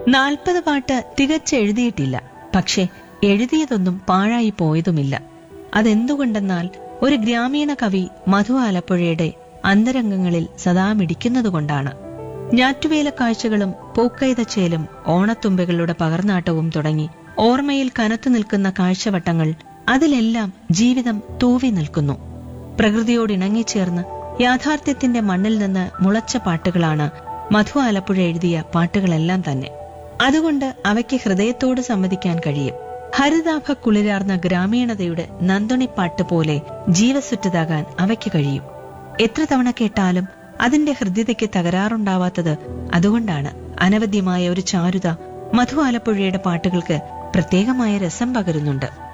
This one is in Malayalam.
നാൽപ്പത് പാട്ട് തികച്ചെഴുതിയിട്ടില്ല പക്ഷെ എഴുതിയതൊന്നും പാഴായി പോയതുമില്ല അതെന്തുകൊണ്ടെന്നാൽ ഒരു ഗ്രാമീണ കവി മധു ആലപ്പുഴയുടെ അന്തരംഗങ്ങളിൽ സദാ മിടിക്കുന്നതുകൊണ്ടാണ് ഞാറ്റുവേല കാഴ്ചകളും പൂക്കൈതച്ചേലും ഓണത്തുമ്പകളുടെ പകർനാട്ടവും തുടങ്ങി ഓർമ്മയിൽ കനത്തു നിൽക്കുന്ന കാഴ്ചവട്ടങ്ങൾ അതിലെല്ലാം ജീവിതം തൂവി നിൽക്കുന്നു പ്രകൃതിയോട് ഇണങ്ങിച്ചേർന്ന് യാഥാർത്ഥ്യത്തിന്റെ മണ്ണിൽ നിന്ന് മുളച്ച പാട്ടുകളാണ് മധു ആലപ്പുഴ എഴുതിയ പാട്ടുകളെല്ലാം തന്നെ അതുകൊണ്ട് അവയ്ക്ക് ഹൃദയത്തോട് സമ്മതിക്കാൻ കഴിയും ഹരിതാഭ കുളിരാർന്ന ഗ്രാമീണതയുടെ നന്ദുണിപ്പാട്ട് പോലെ ജീവസുറ്റതാകാൻ അവയ്ക്ക് കഴിയും എത്ര തവണ കേട്ടാലും അതിന്റെ ഹൃദ്യതയ്ക്ക് തകരാറുണ്ടാവാത്തത് അതുകൊണ്ടാണ് അനവധ്യമായ ഒരു ചാരുത മധു ആലപ്പുഴയുടെ പാട്ടുകൾക്ക് പ്രത്യേകമായ രസം പകരുന്നുണ്ട്